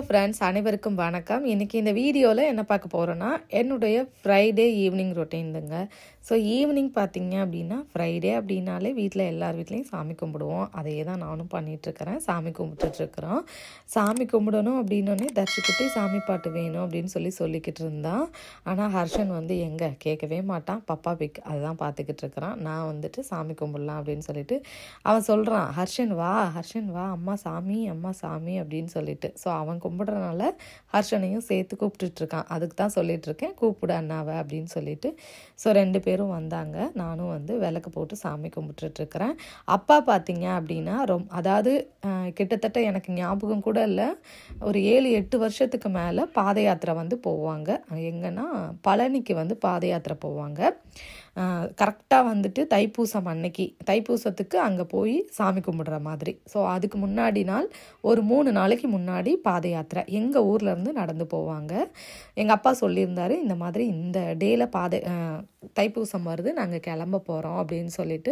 friends அனைவருக்கும் வணக்கம் இன்றைக்கி இந்த வீடியோவில் என்ன பார்க்க போகிறோன்னா என்னுடைய ஃப்ரைடே ஈவினிங் ரொட்டீன்துங்க ஸோ ஈவினிங் பார்த்தீங்க அப்படின்னா ஃப்ரைடே அப்படின்னாலே வீட்டில் எல்லார் வீட்லேயும் சாமி கும்பிடுவோம் அதையே தான் நானும் பண்ணிகிட்ருக்கிறேன் சாமி கும்பிட்டுட்ருக்குறோம் சாமி கும்பிடணும் அப்படின்னோடனே தர்ஷிக்குட்டி சாமி பாட்டு வேணும் அப்படின்னு சொல்லி சொல்லிக்கிட்டு இருந்தான் ஆனால் ஹர்ஷன் வந்து எங்கே கேட்கவே மாட்டான் பப்பா பிக் அதுதான் பார்த்துக்கிட்டு இருக்கிறான் நான் வந்துட்டு சாமி கும்பிடலாம் அப்படின்னு சொல்லிட்டு அவன் சொல்கிறான் ஹர்ஷன் வா ஹர்ஷன் வா அம்மா சாமி அம்மா சாமி அப்படின்னு சொல்லிட்டு ஸோ அவன் கும்பிட்றனால ஹர்ஷனையும் சேர்த்து கூப்பிட்டுட்டு இருக்கான் அதுக்கு தான் சொல்லிட்டு இருக்கேன் கூப்பிடு அண்ணாவை அப்படின்னு சொல்லிட்டு ஸோ ரெண்டு பேரும் வந்தாங்க நானும் வந்து விளக்கு போட்டு சாமி கும்பிட்டுட்டு இருக்கிறேன் அப்பா பார்த்தீங்க அப்படின்னா ரொம் அதாவது அஹ், கிட்டத்தட்ட எனக்கு ஞாபகம் கூட இல்லை ஒரு ஏழு எட்டு வருஷத்துக்கு மேலே பாத யாத்திரை வந்து போவாங்க எங்கன்னா பழனிக்கு வந்து பாத யாத்திரை போவாங்க கரெக்டாக வந்துட்டு தைப்பூசம் அன்னைக்கு தைப்பூசத்துக்கு அங்கே போய் சாமி கும்பிடுற மாதிரி ஸோ அதுக்கு முன்னாடி நாள் ஒரு மூணு நாளைக்கு முன்னாடி பாத யாத்திரை எங்கள் ஊர்ல இருந்து நடந்து போவாங்க எங்கள் அப்பா சொல்லியிருந்தாரு இந்த மாதிரி இந்த டேல பாதை அஹ், தைப்பூசம் வருது நாங்கள் கிளம்ப போகிறோம் அப்படின்னு சொல்லிட்டு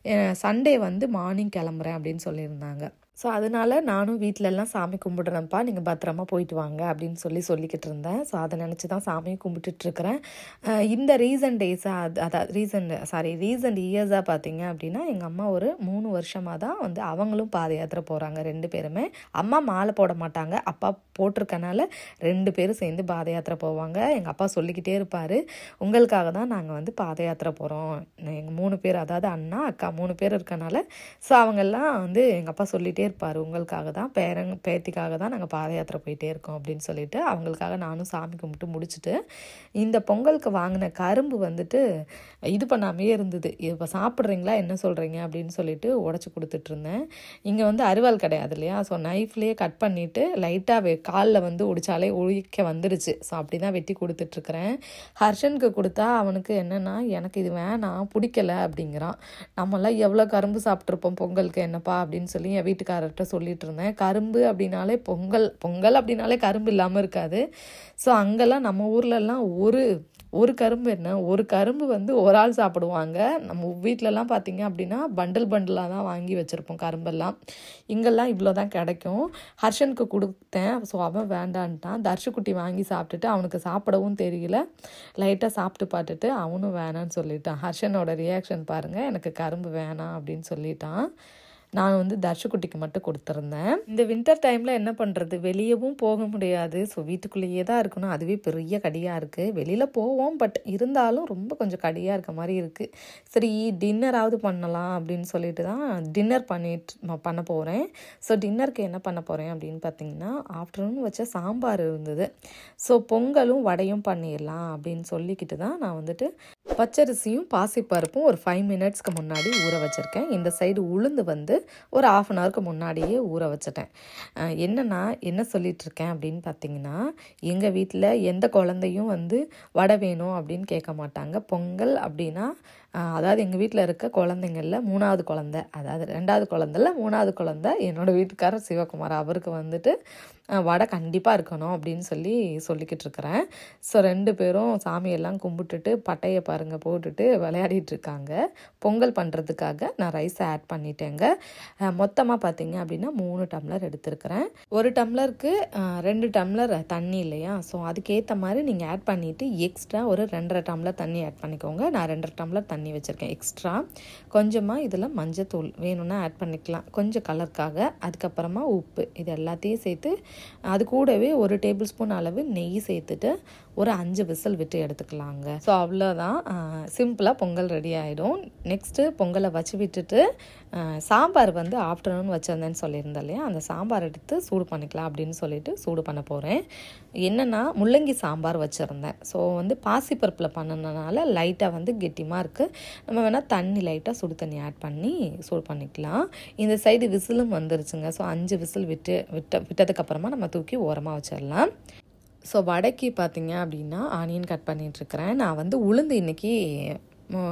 சண்டே வந்து மார்னிங் கிளம்புறேன் அப்படின்னு சொல்லியிருந்தாங்க ஸோ அதனால நானும் வீட்ல எல்லாம் சாமி கும்பிடுறேன்ப்பா நீங்கள் பத்திரமா போயிட்டு வாங்க அப்படின்னு சொல்லி சொல்லிக்கிட்டு இருந்தேன் ஸோ அதை நினச்சி தான் சாமியை கும்பிட்டுட்டு இருக்கிறேன் அஹ் இந்த ரீசன்ட் டேஸாக அது அதாவது ரீசன்ட் சாரி ரீசன்ட் இயர்ஸாக பார்த்தீங்க அப்படின்னா எங்கள் அம்மா ஒரு மூணு வருஷமாக தான் வந்து அவங்களும் பாத யாத்திரை போகிறாங்க ரெண்டு பேருமே அம்மா மாலை போட மாட்டாங்க அப்பா போட்டிருக்கனால ரெண்டு பேரும் சேர்ந்து பாத யாத்திரை போவாங்க எங்கள் அப்பா சொல்லிக்கிட்டே இருப்பார் உங்களுக்காக தான் நாங்கள் வந்து பாத யாத்திரை போகிறோம் எங்கள் மூணு பேர் அதாவது அண்ணா அக்கா மூணு பேர் இருக்கனால ஸோ அவங்கெல்லாம் வந்து எங்கள் அப்பா சொல்லிகிட்டே இருப்பார் உங்களுக்காக தான் பேரன் பேத்திக்காக தான் நாங்கள் பாத யாத்திரை போயிட்டே இருக்கோம் அப்படின்னு சொல்லிட்டு அவங்களுக்காக நானும் சாமி கும்பிட்டு முடிச்சுட்டு இந்த பொங்கலுக்கு வாங்கின கரும்பு வந்துட்டு இது பண்ணாமே இருந்தது இப்போ சாப்பிட்றீங்களா என்ன சொல்கிறீங்க அப்படின்னு சொல்லிட்டு உடச்சி கொடுத்துட்டு இருந்தேன் இங்கே வந்து அருவாள் கிடையாது இல்லையா ஸோ நைஃப்லேயே கட் பண்ணிவிட்டு லைட்டாக காலில் வந்து ஒடிச்சாலே ஒழிக்க வந்துருச்சு ஸோ அப்படி தான் வெட்டி கொடுத்துட்ருக்குறேன் ஹர்ஷனுக்கு கொடுத்தா அவனுக்கு என்னென்னா எனக்கு இது வேணாம் பிடிக்கல அப்படிங்கிறான் நம்மளாம் எவ்வளோ கரும்பு சாப்பிட்ருப்போம் பொங்கலுக்கு என்னப்பா அப்படின்னு சொல்லி என் வீட்டுக்காரர்கிட்ட சொல்லிட்டு இருந்தேன் கரும்பு அப்படின்னாலே பொங்கல் பொங்கல் அப்படின்னாலே கரும்பு இல்லாமல் இருக்காது ஸோ அங்கெல்லாம் நம்ம ஊர்லலாம் ஒரு ஒரு கரும்பு என்ன ஒரு கரும்பு வந்து ஒரு ஆள் சாப்பிடுவாங்க நம்ம வீட்டிலலாம் பார்த்தீங்க அப்படின்னா பண்டில் பண்டிலாக தான் வாங்கி வச்சுருப்போம் கரும்பெல்லாம் இங்கெல்லாம் இவ்வளோ தான் கிடைக்கும் ஹர்ஷனுக்கு கொடுத்தேன் ஸோ அவன் வேண்டான்ட்டான் தர்ஷுக்குட்டி வாங்கி சாப்பிட்டுட்டு அவனுக்கு சாப்பிடவும் தெரியல லைட்டாக சாப்பிட்டு பார்த்துட்டு அவனும் வேணான்னு சொல்லிட்டான் ஹர்ஷனோட ரியாக்ஷன் பாருங்கள் எனக்கு கரும்பு வேணாம் அப்படின்னு சொல்லிட்டான் நான் வந்து தர்ஷக்குட்டிக்கு மட்டும் கொடுத்துருந்தேன் இந்த வின்டர் டைமில் என்ன பண்ணுறது வெளியவும் போக முடியாது ஸோ வீட்டுக்குள்ளேயே தான் இருக்கணும் அதுவே பெரிய கடியாக இருக்குது வெளியில் போவோம் பட் இருந்தாலும் ரொம்ப கொஞ்சம் கடியாக இருக்க மாதிரி இருக்குது சரி டின்னராவது பண்ணலாம் அப்படின்னு சொல்லிட்டு தான் டின்னர் பண்ணிட்டு நான் பண்ண போகிறேன் ஸோ டின்னருக்கு என்ன பண்ண போகிறேன் அப்படின்னு பார்த்தீங்கன்னா ஆஃப்டர்நூன் வச்ச சாம்பார் இருந்தது ஸோ பொங்கலும் வடையும் பண்ணிடலாம் அப்படின்னு சொல்லிக்கிட்டு தான் நான் வந்துட்டு பச்சரிசியும் பாசிப்பருப்பும் ஒரு ஃபைவ் மினிட்ஸ்க்கு முன்னாடி ஊற வச்சுருக்கேன் இந்த சைடு உளுந்து வந்து ஒரு ஆஃப் அன் ஹவருக்கு முன்னாடியே ஊற வச்சுட்டேன் அஹ் என்னன்னா என்ன சொல்லிட்டு இருக்கேன் அப்படின்னு பார்த்தீங்கன்னா எங்கள் வீட்டில் எந்த குழந்தையும் வந்து வடை வேணும் அப்படின்னு கேட்க மாட்டாங்க பொங்கல் அப்படின்னா அஹ் அதாவது எங்கள் வீட்டில் இருக்க குழந்தைங்கள்ல மூணாவது குழந்தை அதாவது ரெண்டாவது குழந்தைல மூணாவது குழந்தை என்னோட வீட்டுக்காரர் சிவகுமார் அவருக்கு வந்துட்டு அஹ் வடை கண்டிப்பாக இருக்கணும் அப்படின்னு சொல்லி சொல்லிக்கிட்டு இருக்கிறேன் ஸோ ரெண்டு பேரும் சாமியெல்லாம் கும்பிட்டுட்டு பட்டையை பாருங்க போட்டுட்டு விளையாடிட்டு இருக்காங்க பொங்கல் பண்ணுறதுக்காக நான் ரைஸ் ஆட் பண்ணிட்டேங்க மொத்தமாக பார்த்தீங்க அப்படின்னா மூணு டம்ளர் எடுத்திருக்கிறேன் ஒரு டம்ளருக்கு அஹ், ரெண்டு டம்ளர் தண்ணி இல்லையா ஸோ அதுக்கேற்ற மாதிரி நீங்கள் ஆட் பண்ணிவிட்டு எக்ஸ்ட்ரா ஒரு ரெண்டரை டம்ளர் தண்ணி ஆட் பண்ணிக்கோங்க நான் ரெண்டரை டம்ளர் தண்ணி வச்சுருக்கேன் எக்ஸ்ட்ரா கொஞ்சமாக இதில் மஞ்சத்தூள் வேணும்னா ஆட் பண்ணிக்கலாம் கொஞ்சம் கலருக்காக அதுக்கப்புறமா உப்பு இது எல்லாத்தையும் சேர்த்து அது கூடவே ஒரு டேபிள் ஸ்பூன் அளவு நெய் சேர்த்துட்டு ஒரு அஞ்சு விசில் விட்டு எடுத்துக்கலாங்க ஸோ அவ்வளோதான் சிம்பிளாக பொங்கல் ரெடி ஆகிடும் நெக்ஸ்ட்டு பொங்கலை வச்சு விட்டுட்டு அஹ், சாம்பார் வந்து ஆஃப்டர்நூன் வச்சிருந்தேன்னு சொல்லியிருந்தேன் இல்லையா அந்த சாம்பார் எடுத்து சூடு பண்ணிக்கலாம் அப்படின்னு சொல்லிட்டு சூடு பண்ண போகிறேன் என்னென்னா முள்ளங்கி சாம்பார் வச்சுருந்தேன் ஸோ வந்து பாசிப்பருப்பில் பண்ணனால லைட்டாக வந்து கெட்டிமாக இருக்குது நம்ம வேணால் தண்ணி லைட்டாக சுடு தண்ணி ஆட் பண்ணி சூடு பண்ணிக்கலாம் இந்த சைடு விசிலும் வந்துருச்சுங்க ஸோ அஞ்சு விசில் விட்டு விட்ட விட்டதுக்கப்புறமா நம்ம தூக்கி ஓரமாக வச்சிடலாம் ஸோ வடைக்கு பார்த்தீங்க அப்படின்னா ஆனியன் கட் பண்ணிகிட்ருக்கிறேன் நான் வந்து உளுந்து இன்றைக்கி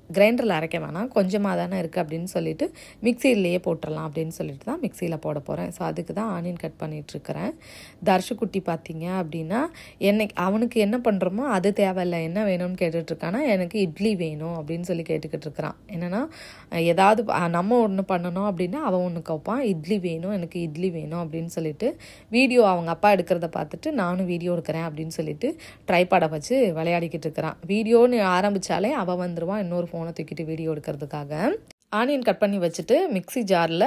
கிரைண்டரில் அரைக்க வேணாம் கொஞ்சமாக தானே இருக்குது அப்படின்னு சொல்லிட்டு மிக்சியிலேயே போட்டுடலாம் அப்படின்னு சொல்லிட்டு தான் மிக்சியில் போட போகிறேன் ஸோ அதுக்கு தான் ஆனியன் கட் பண்ணிகிட்ருக்கிறேன் தர்ஷுக்குட்டி பார்த்தீங்க அப்படின்னா என்னைக்கு அவனுக்கு என்ன பண்ணுறோமோ அது தேவையில்லை என்ன வேணும்னு கேட்டுட்ருக்கானா எனக்கு இட்லி வேணும் அப்படின்னு சொல்லி கேட்டுக்கிட்டு இருக்கிறான் என்னென்னா ஏதாவது அஹ், நம்ம ஒன்று பண்ணணும் அப்படின்னா அவன் ஒன்று கேட்பான் இட்லி வேணும் எனக்கு இட்லி வேணும் அப்படின்னு சொல்லிட்டு வீடியோ அவங்க அப்பா எடுக்கிறத பார்த்துட்டு நானும் வீடியோ எடுக்கிறேன் அப்படின்னு சொல்லிட்டு ட்ரைபாடை வச்சு விளையாடிக்கிட்டு இருக்கிறான் வீடியோன்னு ஆரம்பித்தாலே அவன் வந்துடுவான் இன்னொரு ஃபோனை தூக்கிட்டு வீடியோ எடுக்கிறதுக்காக ஆனியன் கட் பண்ணி வச்சுட்டு மிக்ஸி ஜாரில்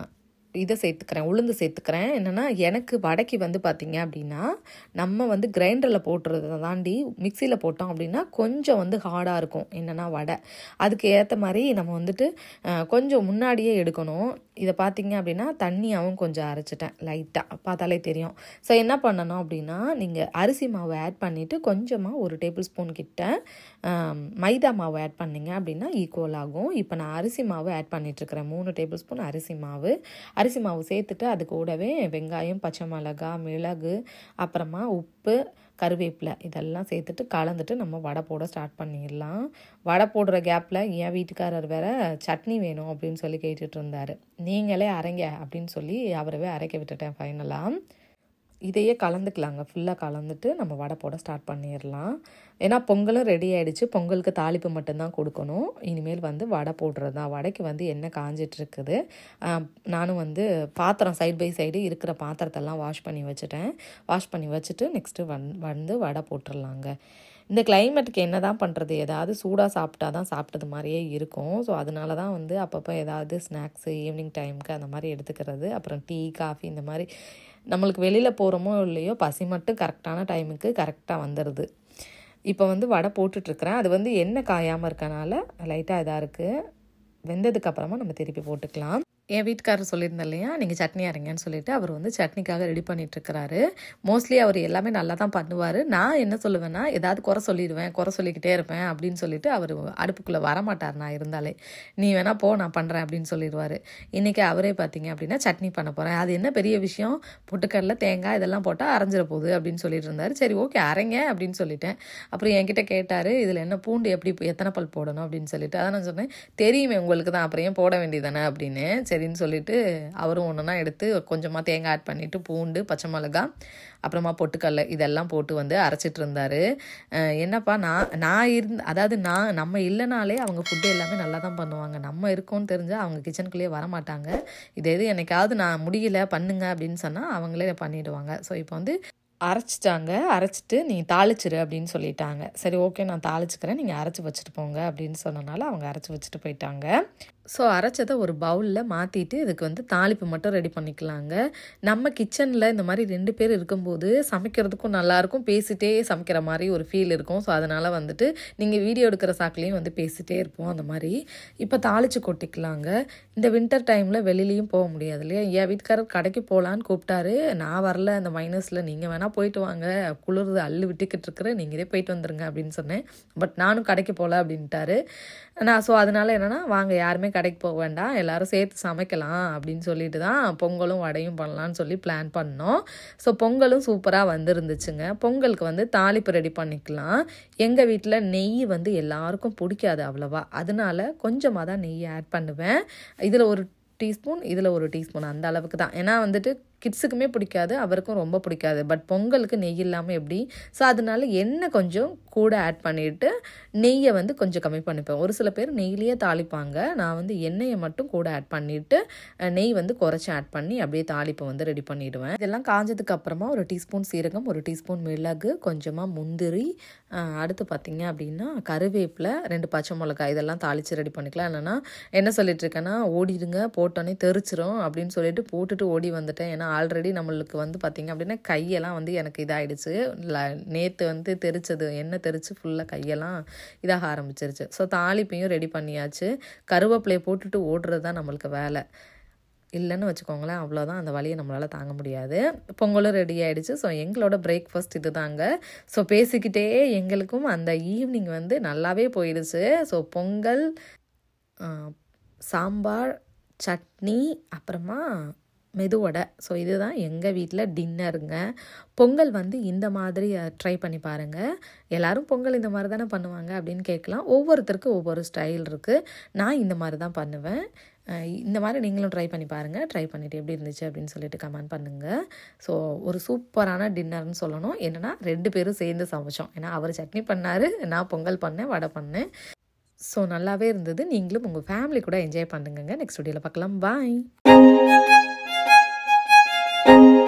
இதை சேர்த்துக்கிறேன் உளுந்து சேர்த்துக்கிறேன் என்னென்னா எனக்கு வடைக்கு வந்து பார்த்திங்க அப்படின்னா நம்ம வந்து கிரைண்டரில் போட்டுறதை தாண்டி மிக்சியில் போட்டோம் அப்படின்னா கொஞ்சம் வந்து ஹார்டாக இருக்கும் என்னென்னா வடை அதுக்கு ஏற்ற மாதிரி நம்ம வந்துட்டு அஹ், கொஞ்சம் முன்னாடியே எடுக்கணும் இதை பார்த்தீங்க அப்படின்னா தண்ணியாகவும் கொஞ்சம் அரைச்சிட்டேன் லைட்டாக பார்த்தாலே தெரியும் ஸோ என்ன பண்ணணும் அப்படின்னா நீங்கள் அரிசி மாவு ஆட் பண்ணிவிட்டு கொஞ்சமாக ஒரு டேபிள் ஸ்பூன் கிட்ட ஆம், மைதா மாவு ஆட் பண்ணீங்க அப்படின்னா ஈக்குவல் ஆகும் இப்போ நான் அரிசி மாவு ஆட் பண்ணிகிட்ருக்கிறேன் மூணு டேபிள் ஸ்பூன் அரிசி மாவு அரிசி மாவு சேர்த்துட்டு அது கூடவே வெங்காயம் பச்சை மிளகா மிளகு அப்புறமா உப்பு கருவேப்பிலை இதெல்லாம் சேர்த்துட்டு கலந்துட்டு நம்ம வடை போட ஸ்டார்ட் பண்ணிடலாம் வடை போடுற கேப்பில் என் வீட்டுக்காரர் வேற சட்னி வேணும் அப்படின்னு சொல்லி கேட்டுட்டு இருந்தார் நீங்களே அரைங்க அப்படின்னு சொல்லி அவரவே அரைக்க விட்டுட்டேன் ஃபைனலாக இதையே கலந்துக்கலாங்க ஃபுல்லாக கலந்துட்டு நம்ம வடை போட ஸ்டார்ட் பண்ணிடலாம் ஏன்னா பொங்கலும் ரெடி ஆயிடுச்சு பொங்கலுக்கு தாளிப்பு மட்டும்தான் கொடுக்கணும் இனிமேல் வந்து வடை போடுறது தான் வடைக்கு வந்து எண்ணெய் காஞ்சிட்டு இருக்குது ஆஹ் நானும் வந்து பாத்திரம் சைடு பை சைடு இருக்கிற பாத்திரத்தெல்லாம் வாஷ் பண்ணி வச்சுட்டேன் வாஷ் பண்ணி வச்சுட்டு நெக்ஸ்ட்டு வந் வந்து வடை போட்டுடலாங்க இந்த கிளைமேட்டுக்கு என்ன தான் பண்ணுறது ஏதாவது சூடாக சாப்பிட்டா தான் சாப்பிட்டது மாதிரியே இருக்கும் ஸோ அதனால தான் வந்து அப்பப்போ ஏதாவது ஸ்நாக்ஸு ஈவினிங் டைமுக்கு அந்த மாதிரி எடுத்துக்கிறது அப்புறம் டீ காஃபி இந்த மாதிரி நம்மளுக்கு வெளியில் போகிறோமோ இல்லையோ பசி மட்டும் கரெக்டான டைமுக்கு கரெக்டாக வந்துடுது இப்போ வந்து வடை போட்டுட்ருக்குறேன் அது வந்து எண்ணெய் காயாமல் இருக்கனால லைட்டாக இதாக இருக்குது வெந்ததுக்கு அப்புறமா நம்ம திருப்பி போட்டுக்கலாம் என் வீட்டுக்காரர் சொல்லியிருந்தேன் இல்லையா நீங்கள் சட்னி அரைங்கன்னு சொல்லிட்டு அவர் வந்து சட்னிக்காக ரெடி பண்ணிட்டு இருக்கிறாரு மோஸ்ட்லி அவர் எல்லாமே நல்லா தான் பண்ணுவார் நான் என்ன சொல்லுவேன்னா ஏதாவது குறை சொல்லிடுவேன் குறை சொல்லிக்கிட்டே இருப்பேன் அப்படின்னு சொல்லிட்டு அவர் அடுப்புக்குள்ளே வரமாட்டார் நான் இருந்தாலே நீ வேணா போ நான் பண்ணுறேன் அப்படின்னு சொல்லிடுவார் இன்றைக்கி அவரே பார்த்தீங்க அப்படின்னா சட்னி பண்ண போகிறேன் அது என்ன பெரிய விஷயம் பொட்டுக்கடலை தேங்காய் இதெல்லாம் போட்டால் அரைஞ்சிட போகுது அப்படின்னு சொல்லிட்டு இருந்தார் சரி ஓகே அரைங்க அப்படின்னு சொல்லிட்டேன் அப்புறம் என்கிட்ட கேட்டார் இதில் என்ன பூண்டு எப்படி எத்தனை பல் போடணும் அப்படின்னு சொல்லிட்டு அதான் நான் சொன்னேன் தெரியுமே உங்களுக்கு தான் அப்புறம் ஏன் போட வேண்டியதானே அப்படின்னு சரின்னு சொல்லிட்டு அவரும் ஒன்றுனா எடுத்து கொஞ்சமாக தேங்காய் ஆட் பண்ணிவிட்டு பூண்டு பச்சை மிளகா அப்புறமா பொட்டுக்கடலை இதெல்லாம் போட்டு வந்து அரைச்சிட்டு இருந்தார் என்னப்பா நான் நான் இருந்த அதாவது நான் நம்ம இல்லைனாலே அவங்க ஃபுட்டு எல்லாமே நல்லா தான் பண்ணுவாங்க நம்ம இருக்கோம்னு தெரிஞ்சால் அவங்க கிச்சனுக்குள்ளேயே வர மாட்டாங்க இது எது என்னைக்காவது நான் முடியல பண்ணுங்க அப்படின்னு சொன்னால் அவங்களே பண்ணிடுவாங்க ஸோ இப்போ வந்து அரைச்சிட்டாங்க அரைச்சிட்டு நீங்கள் தாளிச்சிரு அப்படின்னு சொல்லிட்டாங்க சரி ஓகே நான் தாளிச்சுக்கிறேன் நீங்கள் அரைச்சி வச்சுட்டு போங்க அப்படின்னு சொன்னனால அவங்க அரைச்சி வச்சுட்டு போயிட்டாங்க ஸோ அரைச்சதை ஒரு பவுலில் மாற்றிட்டு இதுக்கு வந்து தாளிப்பு மட்டும் ரெடி பண்ணிக்கலாங்க நம்ம கிச்சனில் இந்த மாதிரி ரெண்டு பேர் இருக்கும்போது சமைக்கிறதுக்கும் நல்லாயிருக்கும் பேசிட்டே சமைக்கிற மாதிரி ஒரு ஃபீல் இருக்கும் ஸோ அதனால் வந்துட்டு நீங்கள் வீடியோ எடுக்கிற சாக்குலேயும் வந்து பேசிகிட்டே இருப்போம் அந்த மாதிரி இப்போ தாளித்து கொட்டிக்கலாங்க இந்த வின்டர் டைமில் வெளியிலையும் போக முடியாது இல்லையா என் வீட்டுக்காரர் கடைக்கு போகலான்னு கூப்பிட்டாரு நான் வரல அந்த மைனஸில் நீங்கள் வேணால் போயிட்டு வாங்க குளிர்து அள்ளு விட்டுக்கிட்டு இருக்கிற நீங்களே போயிட்டு வந்துருங்க அப்படின்னு சொன்னேன் பட் நானும் கடைக்கு போகல அப்படின்ட்டாரு நான் ஸோ அதனால் என்னென்னா வாங்க யாருமே கடைக்கு போக வேண்டாம் எல்லாரும் சேர்த்து சமைக்கலாம் அப்படின்னு சொல்லிட்டு தான் பொங்கலும் வடையும் பண்ணலான்னு சொல்லி பிளான் பண்ணோம் ஸோ பொங்கலும் சூப்பராக வந்துருந்துச்சுங்க பொங்கலுக்கு வந்து தாளிப்பு ரெடி பண்ணிக்கலாம் எங்கள் வீட்டில் நெய் வந்து எல்லாருக்கும் பிடிக்காது அவ்வளோவா அதனால கொஞ்சமாக தான் நெய் ஆட் பண்ணுவேன் இதில் ஒரு டீஸ்பூன் இதில் ஒரு டீஸ்பூன் அந்த அளவுக்கு தான் ஏன்னா வந்துட்டு கிட்ஸுக்குமே பிடிக்காது அவருக்கும் ரொம்ப பிடிக்காது பட் பொங்கலுக்கு நெய் இல்லாமல் எப்படி ஸோ அதனால எண்ணெய் கொஞ்சம் கூட ஆட் பண்ணிவிட்டு நெய்யை வந்து கொஞ்சம் கம்மி பண்ணிப்பேன் ஒரு சில பேர் நெய்லேயே தாளிப்பாங்க நான் வந்து எண்ணெயை மட்டும் கூட ஆட் பண்ணிவிட்டு நெய் வந்து குறைச்சி ஆட் பண்ணி அப்படியே தாளிப்பை வந்து ரெடி பண்ணிவிடுவேன் இதெல்லாம் காஞ்சதுக்கு அப்புறமா ஒரு டீஸ்பூன் சீரகம் ஒரு டீஸ்பூன் மிளகு கொஞ்சமாக முந்திரி அஹ், அடுத்து பார்த்தீங்க அப்படின்னா கருவேப்பிலை ரெண்டு பச்சை மிளகாய் இதெல்லாம் தாளித்து ரெடி பண்ணிக்கலாம் இல்லைன்னா என்ன சொல்லிட்டு இருக்கேன்னா ஓடிடுங்க போட்டோன்னே தெரிச்சிரும் அப்படின்னு சொல்லிட்டு போட்டுட்டு ஓடி வந்துட்டேன் ஏன்னா ஆல்ரெடி நம்மளுக்கு வந்து பார்த்தீங்க அப்படின்னா கையெல்லாம் வந்து எனக்கு இதாகிடுச்சு நேற்று வந்து தெரிச்சது எண்ணெய் தெரிச்சு ஃபுல்லாக கையெல்லாம் இதாக ஆரம்பிச்சிருச்சு ஸோ தாளிப்பையும் ரெடி பண்ணியாச்சு கருவேப்பிலையை போட்டுட்டு ஓடுறது தான் நம்மளுக்கு வேலை இல்லைன்னு வச்சுக்கோங்களேன் அவ்வளோதான் அந்த வழியை நம்மளால் தாங்க முடியாது பொங்கலும் ரெடி ஆகிடுச்சு ஸோ எங்களோட பிரேக்ஃபாஸ்ட் இது தாங்க ஸோ பேசிக்கிட்டே எங்களுக்கும் அந்த ஈவினிங் வந்து நல்லாவே போயிடுச்சு ஸோ பொங்கல் ஆ, சாம்பார் சட்னி அப்புறமா மெதுவடை ஸோ இதுதான் எங்கள் வீட்டில் டின்னருங்க பொங்கல் வந்து இந்த மாதிரி ட்ரை பண்ணி பாருங்கள் எல்லாரும் பொங்கல் இந்த மாதிரி தானே பண்ணுவாங்க அப்படின்னு கேட்கலாம் ஒவ்வொருத்தருக்கும் ஒவ்வொரு ஸ்டைல் இருக்குது நான் இந்த மாதிரி தான் பண்ணுவேன் அஹ் இந்த மாதிரி நீங்களும் ட்ரை பண்ணி பாருங்கள் ட்ரை பண்ணிவிட்டு எப்படி இருந்துச்சு அப்படின்னு சொல்லிட்டு கமெண்ட் பண்ணுங்கள் ஸோ ஒரு சூப்பரான டின்னர்னு சொல்லணும் என்னென்னா ரெண்டு பேரும் சேர்ந்து சமைச்சோம் ஏன்னா அவர் சட்னி பண்ணார் நான் பொங்கல் பண்ணேன் வடை பண்ணேன் ஸோ நல்லாவே இருந்தது நீங்களும் உங்கள் ஃபேமிலி கூட என்ஜாய் பண்ணுங்க நெக்ஸ்ட் வீடியோவில் பார்க்கலாம் பாய்